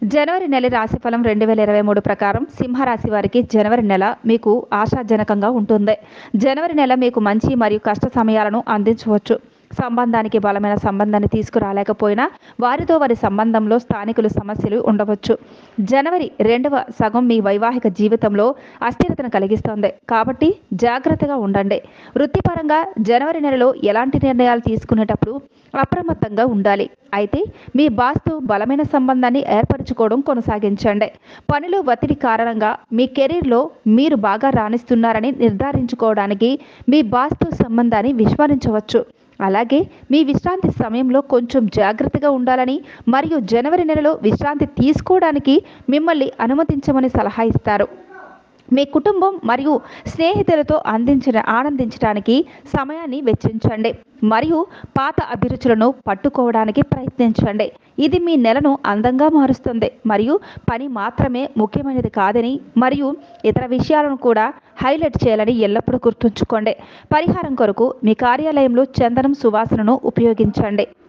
జనవరి నెల రాశిఫలం రెండు వేల ఇరవై మూడు ప్రకారం సింహరాశి వారికి జనవరి నెల మీకు ఆశాజనకంగా ఉంటుంది జనవరి నెల మీకు మంచి మరియు కష్ట సమయాలను అందించవచ్చు సంబంధానికి బలమైన సంబంధాన్ని తీసుకురాలేకపోయినా వారితో వారి సంబంధంలో స్థానికులు సమస్యలు ఉండవచ్చు జనవరి రెండవ సగం మీ వైవాహిక జీవితంలో అస్థిరతను కలిగిస్తుంది కాబట్టి జాగ్రత్తగా ఉండండి వృత్తిపరంగా జనవరి నెలలో ఎలాంటి నిర్ణయాలు తీసుకునేటప్పుడు అప్రమత్తంగా ఉండాలి అయితే మీ బాస్తో బలమైన సంబంధాన్ని ఏర్పరచుకోవడం కొనసాగించండి పనిలో ఒత్తిడి కారణంగా మీ కెరీర్లో మీరు బాగా రాణిస్తున్నారని నిర్ధారించుకోవడానికి మీ బాస్తో సంబంధాన్ని విస్మరించవచ్చు అలాగే మీ విశ్రాంతి సమయంలో కొంచెం జాగ్రత్తగా ఉండాలని మరియు జనవరి నెలలో విశ్రాంతి తీసుకోవడానికి మిమ్మల్ని అనుమతించమని సలహా ఇస్తారు మీ కుటుంబం మరియు స్నేహితులతో అందించిన ఆనందించడానికి సమయాన్ని వెచ్చించండి మరియు పాత అభిరుచులను పట్టుకోవడానికి ప్రయత్నించండి ఇది మీ నెలను అందంగా మారుస్తుంది మరియు పని మాత్రమే ముఖ్యమైనది కాదని మరియు ఇతర విషయాలను కూడా హైలైట్ చేయాలని ఎల్లప్పుడూ గుర్తుంచుకోండి పరిహారం కొరకు మీ కార్యాలయంలో చందనం సువాసనను ఉపయోగించండి